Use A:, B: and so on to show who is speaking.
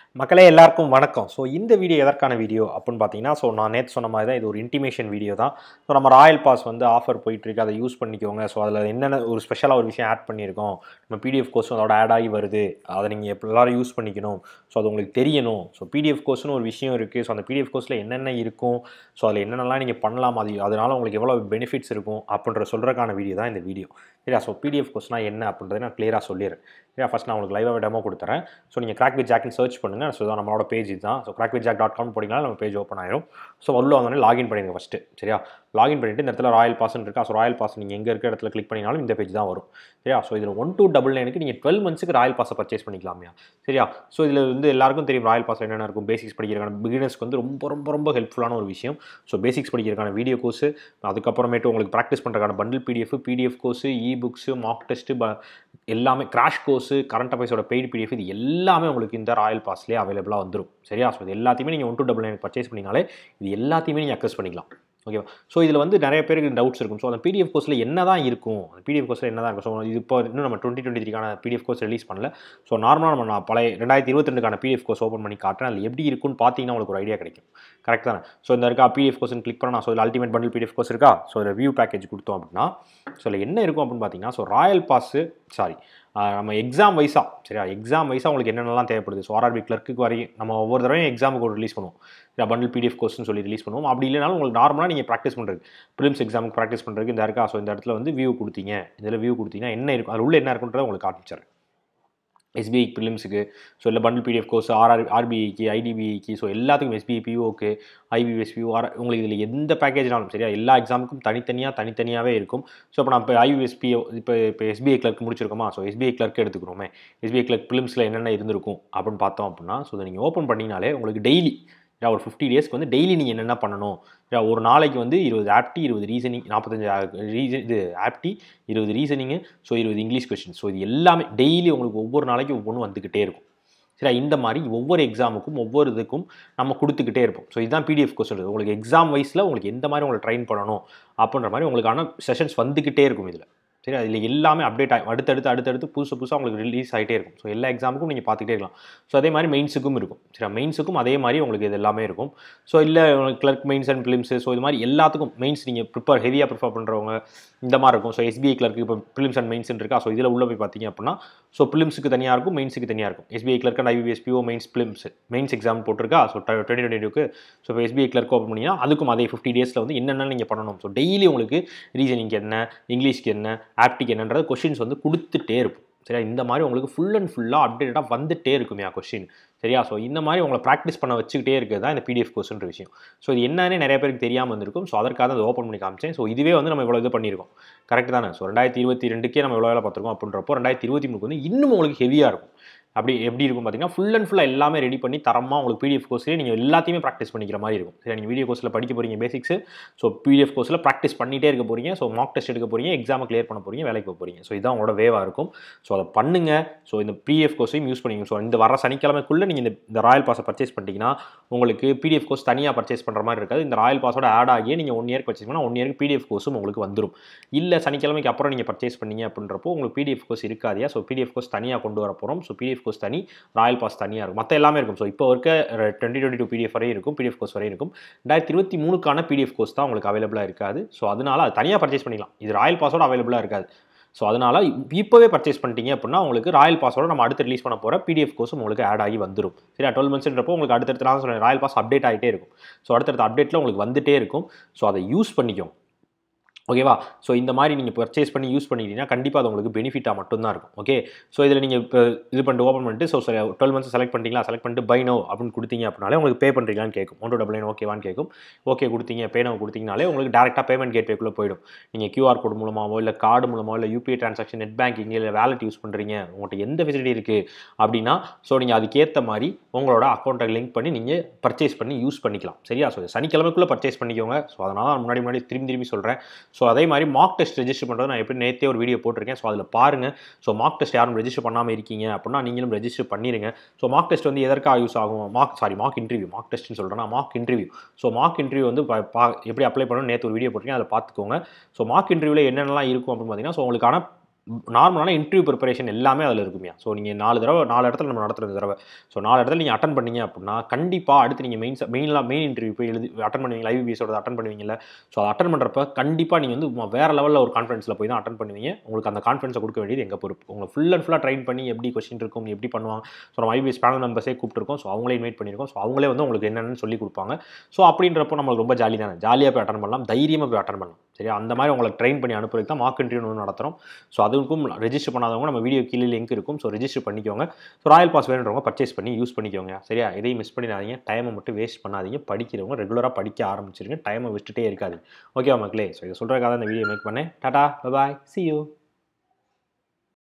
A: மக்களே எல்லாருக்கும் வணக்கம் ஸோ இந்த வீடியோ எதற்கான வீடியோ அப்படின்னு பார்த்தீங்கன்னா ஸோ நான் நேற்று சொன்ன மாதிரி தான் இது ஒரு இன்டிமேஷன் வீடியோ தான் ஸோ நம்ம ராயல் பாஸ் வந்து ஆஃபர் போயிட்டுருக்கு அதை யூஸ் பண்ணிக்கோங்க ஸோ அதில் என்னென்ன ஒரு ஸ்பெஷலாக ஒரு விஷயம் ஆட் பண்ணியிருக்கோம் நம்ம பிடிஎஃப் கோர்ஸ் அதோட ஆட் ஆகி வருது அதை நீங்கள் எப்போ எல்லாரும் யூஸ் பண்ணிக்கணும் ஸோ அது உங்களுக்கு தெரியணும் ஸோ பிடிஎஃப் கோர்ஸ்னு ஒரு விஷயம் இருக்குது ஸோ அந்த பிடிஎஃப் கோர்ஸில் என்னென்ன இருக்கும் ஸோ அதில் என்னென்னலாம் நீங்கள் பண்ணலாம் அது அதனால் உங்களுக்கு எவ்வளோ பெனிஃபிட்ஸ் இருக்கும் அப்படின்ற சொல்கிறக்கான வீடியோ தான் இந்த வீடியோ சரியா ஸோ பிடிஎஃப் கோர்ஸ்னால் என்ன அப்படின்றத நான் கிளியராக சொல்லிடுறேன் சரியா ஃபஸ்ட் நான் உங்களுக்கு லைவாக டெமோ கொடுத்துறேன் ஸோ நீங்கள் கிராக் வித் ஜாக்னு சர்ச் பண்ணுங்கள் ஸோ இதான் நம்மளோட பேஜ் இதுதான் so Crack with Jack dot com போனீங்கன்னா நம்ம பேஜ் ஓப்பன் ஆயிரும் ஸோ உள்ள வந்தோடனே லாகின் பண்ணிடுங்க ஃபஸ்ட்டு சரியா லாகின் பண்ணிட்டு இந்த இடத்துல ராயல் பாஸ்ன்னு இருக்கா ஸோ ராயல் பாஸ் நீங்கள் எங்கே இருக்க இடத்துல கிளிக் பண்ணினாலும் இந்த பேஜ் தான் வரும் சரியா ஸோ இதில் ஒன் டூ டபுள் நைனுக்கு நீங்கள் டுவெல் மந்த்ஸுக்கு ராயல் பாஸை பர்ச்சேஸ் பண்ணிக்கலாமியா சரியா ஸோ இதில் வந்து எல்லாருக்கும் தெரியும் ராயல் பாஸ் என்னென்ன இருக்கும் பேசிக்ஸ் படிக்கிறதுக்கான பிகினர்ஸ்க்கு வந்து ரொம்ப ரொம்ப ரொம்ப ஹெல்ப்ஃபுல்லான ஒரு விஷயம் ஸோ பேசிக்ஸ் படிக்கிறதுக்கான வீடியோ கோர்ஸு அதுக்கப்புறமேட்டு உங்களுக்கு ப்ராக்டிஸ் பண்ணுறதுக்கான bundle PDF PDF course ebooks mock test ப எல்லாமே கிராஷ் கோர்ஸு கரண்ட் அஃபேர்ஸோட பெய்டு பிடிஎஃப் இது எல்லாமே உங்களுக்கு இந்த ராயல் பாஸ்லேயே அவைலபிளாக வந்துடும் சரியா ஸோ இது எல்லாத்தையுமே நீங்கள் one two double nine purchase பண்ணிங்கனாலே இது எல்லாத்தையுமே நீங்கள் அக்சஸ் பண்ணிக்கலாம் ஓகேவா ஸோ இதில் வந்து நிறைய பேருக்கு டவுட்ஸ் இருக்கும் ஸோ அந்த பிடிஎஃப் கோர்ஸில் என்ன தான் இருக்கும் அந்த பிடிஎஃப் கோர்ஸில் என்ன தான் இருக்கும் ஸோ இது இப்போ இன்னும் நம்ம டுவெண்ட்டி டுவெண்ட்டி த்ரீக்கான பிடிஎஃப் கோர்ஸ் ரிலீஸ் பண்ணல ஸோ நார்மலாக நம்ம நான் பழைய ரெண்டாயிரத்தி இருபத்தி ரெண்டுக்கான பிடிஎஃப் கோர்ஸ் ஓப்பன் பண்ணி காட்டுறேன் அதில் எப்படி இருக்குன்னு பார்த்தீங்கன்னா உங்களுக்கு ஒரு ஐடியா கிடைக்கும் கரெக்ட் தானே ஸோ இந்த இருக்கா பிடிஎஃப் கோர்ஸ்னு கிளிக் பண்ணால் ஸோ இதில் அல்டிமேட் பண்டில் பிடிஎஃப் கோர்ஸ் இருக்கா ஸோ இதில் வியூ பேக்கேஜ் கொடுத்தோம் அப்படின்னா ஸோ இதில் என்ன இருக்கும் அப்படின்னு பார்த்தீங்கன்னா ஸோ ராயல் பாஸு சாரி நம்ம எக்ஸாம் வைஸாக சரியா எக்ஸாம் வைஸாக உங்களுக்கு என்னென்னலாம் தேவைப்படுது ஸோ ஆர்ஆர்பி கிளர்க்கு வரையும் நம்ம ஒவ்வொரு தடவையும் எக்ஸாமுக்கு ஒரு ரிலீஸ் பண்ணுவோம் இல்லை பண்டில் பிடிஎஃப் கோர்ஸ்னு சொல்லி ரிலீஸ் பண்ணுவோம் அப்படி இல்லைனாலும் உங்களுக்கு நார்மலாக நீங்கள் ப்ராக்டிஸ் பண்ணுறது ப்ரிலிம்ஸ் எக்ஸாமுக்கு ப்ராக்டிஸ் பண்ணுறதுக்கு இந்த இருக்கா ஸோ இந்த இடத்துல வந்து வியூ கொடுத்தீங்க இதில் வியூ கொடுத்தீங்கன்னா என்ன இருக்கும் அது உள்ள என்ன இருக்குன்றதை உங்களுக்கு காமிச்சிடுறேன் எஸ்பிஐ ப்ரிலிம்ஸுக்கு ஸோ இல்லை பண்டில் பிடிஎஃப் கோர்ஸ் ஆர்ஆர் ஆர்பிஐக்கு ஐடிபிஐக்கு ஸோ எல்லாத்துக்கும் எஸ்பிஐ பிஓக்கு ஐபிஎஸ்பிஓ ஆர் உங்களுக்கு இதில் எந்த பேக்கேஜ்னாலும் சரியா எல்லா எக்ஸாமுக்கும் தனித்தனியாக தனித்தனியாகவே இருக்கும் ஸோ இப்போ நான் இப்போ ஐபிஎஸ்பி இப்போ இப்போ எஸ்பிஐ கிளர்க் முடிச்சிருக்கோமா ஸோ எஸ்பிஐ கிளர்க் எடுத்துக்கிறோமே எஸ்பிஐ கிளர்க் ப்ரிலிம்ஸில் என்னென்ன இருந்திருக்கும் அப்படின்னு பார்த்தோம் அப்படின்னா ஸோ இதை நீங்கள் ஓப்பன் பண்ணிங்கனாலே உங்களுக்கு டெய்லி இல்லை ஒரு ஃபிஃப்டி டேஸ்க்கு வந்து டெய்லி நீங்கள் என்னென்ன பண்ணணும் இல்லை ஒரு நாளைக்கு வந்து இருபது ஆப்டி இருபது ரீசனிங் நாற்பத்தஞ்சு ரீசன் இது ஆப்டி இருபது ரீசனிங்கு ஸோ இருபது இங்கிலீஷ் கொஸ்டின் ஸோ இது எல்லாமே டெய்லி உங்களுக்கு ஒவ்வொரு நாளைக்கு ஒவ்வொன்றும் வந்துக்கிட்டே இருக்கும் சரியா இந்த மாதிரி ஒவ்வொரு எக்ஸாமுக்கும் ஒவ்வொரு இதுக்கும் நம்ம கொடுத்துக்கிட்டே இருப்போம் ஸோ இதுதான் பிடிஎஃப் கொஸ்டின் உங்களுக்கு எக்ஸாம் வைஸில் உங்களுக்கு எந்த மாதிரி உங்களை ட்ரைன் பண்ணணும் அப்படின்ற மாதிரி உங்களுக்கான செஷன்ஸ் வந்துக்கிட்டே இருக்கும் இதில் சரி அதில் எல்லாமே அப்டேட் ஆகி அடுத்தடுத்து அடுத்தடுத்து புதுசு புதுசாக உங்களுக்கு ரிலீஸ் ஆகிட்டே இருக்கும் ஸோ எல்லா எக்ஸாமுக்கும் நீங்கள் பார்த்துக்கிட்டே இருக்கலாம் ஸோ அதே மாதிரி மெயின்ஸுக்கும் இருக்கும் சரி மெயின்ஸுக்கும் அதே மாதிரி உங்களுக்கு இது எல்லாமே இருக்கும் ஸோ இல்லை உங்களுக்கு clerk mains and prelims so இது மாதிரி எல்லாத்துக்கும் மெயின்ஸ் நீங்கள் ப்ரிப்பேர் ஹெவியாக ப்ரிஃபர் பண்ணுறவங்க இந்த மாதிரி இருக்கும் ஸோ எஸ்பிஐ கிளர்க்கு இப்போ ஃபிலிம்ஸ் அண்ட் மெயின்ஸ் இருக்கா ஸோ இதில் உள்ள போய் பார்த்தீங்க அப்படின்னா ஸோ ஃபிலிம்ஸுக்கு தனியாக இருக்கும் மெயின்ஸுக்கு தனியாக இருக்கும் SBI clerk and IBPS PO mains prelims mains exam போட்டிருக்கா ஸோ டுவெண்ட்டி டுவெண்ட்டி டூக்கு ஸோ இப்போ எஸ்பிஐ கிளர்க் ஓப்பன் பண்ணிங்கன்னா அதுக்கும் அதே ஃபிஃப்டி டேஸில் வந்து என்னென்ன நீங்கள் பண்ணணும் ஸோ டெய்லி உங்களுக்கு ரீசனிங்க்கு என்ன இங்கிலீஷ்க்கு என்ன ஆப்டிக்கு என்னன்றது கொஷின்ஸ் வந்து கொடுத்துட்டே இருக்கும் சரியா இந்த மாதிரி உங்களுக்கு ஃபுல் அண்ட் ஃபுல்லாக அப்டேட்டடாக வந்துட்டே இருக்குமையா கொஷின் சரியா ஸோ இந்த மாதிரி உங்களை ப்ராக்டிஸ் பண்ண வச்சுக்கிட்டே இருக்குது தான் இந்த பிடிஎஃப் கோர்ஸ்ன்ற விஷயம் ஸோ இது என்னன்னே நிறைய பேருக்கு தெரியாமல் இருந்திருக்கும் ஸோ அதற்காக அதை ஓப்பன் பண்ணி காமிச்சேன் ஸோ இதுவே வந்து நம்ம இவ்வளோ இது பண்ணியிருக்கோம் கரெக்ட் தானே ஸோ ரெண்டாயிரத்தி இருபத்தி ரெண்டுக்கே நம்ம இவ்வளோ வேலை பார்த்துருக்கோம் அப்படின்றப்போ ரெண்டாயிரத்தி இருபத்தி மூணுக்கு வந்து இன்னும் உங்களுக்கு ஹெவியாக இருக்கும் அப்படி எப்படி இருக்கும் பார்த்தீங்கன்னா ஃபுல் அண்ட் ஃபுல்லாக எல்லாமே ரெடி பண்ணி தரமாக உங்களுக்கு பிடிஎஃப் கோர்ஸ்லேயே நீங்கள் எல்லாத்தையுமே ப்ராக்டிஸ் பண்ணிக்கிற மாதிரி இருக்கும் சரி நீங்கள் வீடியோ கோர்ஸில் படிக்க போகிறீங்க பேசிக்ஸ் ஸோ பிடிஎஃப் கோர்ஸில் ப்ராக்டிஸ் பண்ணிகிட்டே இருக்க போகிறீங்க ஸோ மாக் டெஸ்ட் எடுக்க போகிறீங்க எக்ஸாமை கிளியர் பண்ண போகிறீங்க வேலைக்கு போக போகிறீங்க ஸோ இதான் உங்களோட வேவாக இருக்கும் ஸோ அதை பண்ணுங்கள் ஸோ இந்த பிடிஎஃப் கோர்ஸையும் யூஸ் பண்ணிங்க ஸோ இந்த வர சனிக்கிழமைக்குள்ளே நீங்கள் இந்த இந்த ராயல் பாஸை பர்ச்சேஸ் பண்ணிட்டீங்கன்னா உங்களுக்கு பிடிஎஃப் கோர்ஸ் தனியாக பர்ச்சேஸ் பண்ணுற மாதிரி இருக்காது இந்த ராயல் பாஸோட ஆட் ஆகியே நீங்கள் ஒன் இயர்க்கு பர்ச்சேஸ் பண்ணால் ஒன் இயருக்கு பிடிஎஃப் கோர்ஸும் உங்களுக்கு வந்துடும் இல்லை சனிக்கிழமைக்கு அப்புறம் நீங்கள் பர்ச்சேஸ் பண்ணீங்க அப்படின்றப்போ உங்களுக்கு பிடிஎஃப் கோர்ஸ் இருக்காதியா ஸோ பிடிஎஃப் கோர்ஸ் தனியாக கொண்டு வர போகிறோம் ஸோ பிடிஎஃப் கோர்ஸ் தனி ராயல் பாஸ் தனியாக இருக்கும் மற்ற எல்லாமே இருக்கும் ஸோ இப்போ இருக்க டுவெண்ட்டி டுவெண்ட்டி டூ பிடிஎஃப் வரையும் இருக்கும் பிடிஎஃப் கோர்ஸ் வரையும் இருக்கும் ரெண்டாயிரத்தி இருபத்தி மூணுக்கான பிடிஎஃப் கோர்ஸ் தான் உங்களுக்கு அவைலபிளாக இருக்காது ஸோ அதனால் அது தனியாக பர்ச்சேஸ் பண்ணிக்கலாம் இது ராயல் பாஸோட அவைலபிளாக இருக்காது ஸோ அதனால் இப்போவே பர்ச்சேஸ் பண்ணிட்டீங்க அப்படின்னா உங்களுக்கு ராயல் பாஸோட நம்ம அடுத்து ரிலீஸ் பண்ண போகிற பிடிஎஃப் கோர்ஸும் உங்களுக்கு ஆட் ஆகி வந்துடும் சரி டுவெல் மந்த்ஸ்ன்றப்போ உங்களுக்கு அடுத்தடுத்து நான் சொன்னேன் ராயல் பாஸ் அப்டேட் ஆகிட்டே இருக்கும் ஸோ அடுத்தடுத்த அப்டேட்டில் உங்களுக்கு வந்துட்டே இருக்கும் ஸோ அதை யூஸ் பண்ணிக்கோங்க ஓகேவா ஸோ இந்த மாதிரி நீங்கள் பர்ச்சேஸ் பண்ணி யூஸ் பண்ணிட்டீங்கன்னா கண்டிப்பாக அது உங்களுக்கு பெனிஃபிட்டாக மட்டும்தான் இருக்கும் ஓகே ஸோ இதில் நீங்கள் இப்போ இது பண்ணிட்டு ஓப்பன் பண்ணிட்டு ஸோ டுவெல் மந்த்ஸ் செலக்ட் பண்ணிட்டீங்களா செலக்ட் பண்ணிட்டு பை நோ அப்படின்னு கொடுத்தீங்க அப்படின்னாலே உங்களுக்கு பே பண்ணுறீங்களான்னு கேட்கும் ஒன் டூ டபுள் நைன் ஓகேவான்னு கேட்கும் ஓகே கொடுத்தீங்க பே நோ கொடுத்தீங்கனாலே உங்களுக்கு டேரெக்டாக பேமெண்ட் கேட்வேக்குள்ளே போயிடும் நீங்கள் கியூஆர் கோட் மூலமாகவோ இல்லை கார்டு மூலமாகவோ இல்லை யூபிஐ ட்ரான்சாக்ஷன் நெட் பேங்கிங் இல்லை வேலட் யூஸ் பண்ணுறீங்க உங்கள்கிட்ட எந்த ஃபெசிலிட்டி இருக்குது அப்படின்னா ஸோ நீங்கள் அதுக்கேற்ற மாதிரி உங்களோட அக்கௌண்ட்டை லிங்க் பண்ணி நீங்கள் பர்ச்சேஸ் பண்ணி யூஸ் பண்ணிக்கலாம் சரியா ஸோ சனிக்கிழமைக்குள்ளே பர்ச்சேஸ் பண்ணிக்கோங்க ஸோ அதனால் முன்னாடி முன்னாடி திரும்பி திரும்பி சொல்கிறேன் ஸோ அதே மாதிரி மாக் டெஸ்ட் ரெஜிஸ்டர் பண்ணுறது நான் எப்படி நேற்றே ஒரு வீடியோ போட்டிருக்கேன் ஸோ அதில் பாருங்கள் ஸோ மாக் டெஸ்ட் யாரும் ரெஜிஸ்டர் பண்ணாமல் இருக்கீங்க அப்படின்னா நீங்களும் ரெஜிஸ்டர் பண்ணிடுங்க ஸோ மாக் டெஸ்ட் வந்து எதற்காக யூஸ் ஆகும் mock sorry mock interview mock டெஸ்ட்னு சொல்கிறேன்னா mock interview so mock interview வந்து பா எப்படி அப்ளை பண்ணணும் நேற்று ஒரு வீடியோ போட்டிருக்கேன் அதை பார்த்துக்கோங்க ஸோ மாக் இன்டர்வியூவில் என்னென்னலாம் இருக்கும் அப்படின்னு பார்த்தீங்கன்னா ஸோ உங்களுக்கான நார்மலான இன்டர்வியூ ப்ரிப்பரேஷன் எல்லாமே அதில் இருக்குமியா ஸோ நீங்கள் நாலு தடவை நாலு இடத்துல நம்ம நடத்துறது தடவை ஸோ நாலு இடத்துல நீங்கள் அட்டன் பண்ணீங்க அப்படின்னா கண்டிப்பாக அடுத்து நீங்கள் மெயின் மெயினாக மெயின் இன்டர்வியூ போய் எழுதி அட்டன் பண்ணுவீங்க ஐபிஎஸோட அட்டன் பண்ணுவீங்கல்ல ஸோ அதை அட்டன் பண்ணுறப்ப கண்டிப்பாக நீங்கள் வந்து ம- வேற லெவலில் ஒரு கான்ஃபரன்ஸில் போய் தான் அட்டன் பண்ணுவீங்க உங்களுக்கு அந்த கான்ஃபரன்ஸை கொடுக்க வேண்டியது எங்கள் பொறுப்பு உங்களை ஃபுல் அண்ட் ஃபுல்லாக ட்ரைன் பண்ணி எப்படி கொஸ்டின் இருக்கும் எப்படி பண்ணுவாங்க ஸோ நம்ம ஐபிஎஸ் பேனல் மெம்பர்ஸே கூப்பிட்டுருக்கோம் ஸோ அவங்களே இன்வைட் பண்ணியிருக்கோம் ஸோ அவங்களே வந்து உங்களுக்கு என்னென்னு சொல்லி கொடுப்பாங்க ஸோ அப்படின்றப்போ நம்மளுக்கு ரொம்ப ஜாலி தானே ஜாலியாக போய் அட்டன் பண்ணலாம் தைரியமாக போய் அட்டன் பண்ணலாம் சரியா அந்த மாதிரி உங்களை ட்ரெயின் பண்ணி அனுப்புறதுக்கு தான் மார்க் இன்டர்வியூ ஒன்று நடத்துகிறோம் ஸோ அதுக்கும் ரெஜிஸ்டர் பண்ணாதவங்க நம்ம வீடியோ கீழே லிங்க் இருக்கும் ஸோ ரெஜிஸ்டர் பண்ணிக்கோங்க ஸோ ராயல் பாஸ் வேணுன்றவங்க பர்ச்சேஸ் பண்ணி யூஸ் பண்ணிக்கோங்க சரியா எதையும் மிஸ் பண்ணிடாதீங்க டைமை மட்டும் வேஸ்ட் பண்ணாதீங்க படிக்கிறவங்க ரெகுலராக படிக்க ஆரம்பிச்சிருங்க டைமை விட்டுட்டே இருக்காது ஓகேவா மக்களே ஸோ இதை சொல்கிறதுக்காக இந்த வீடியோ மேக் பண்ணேன் டாடா பாய் see you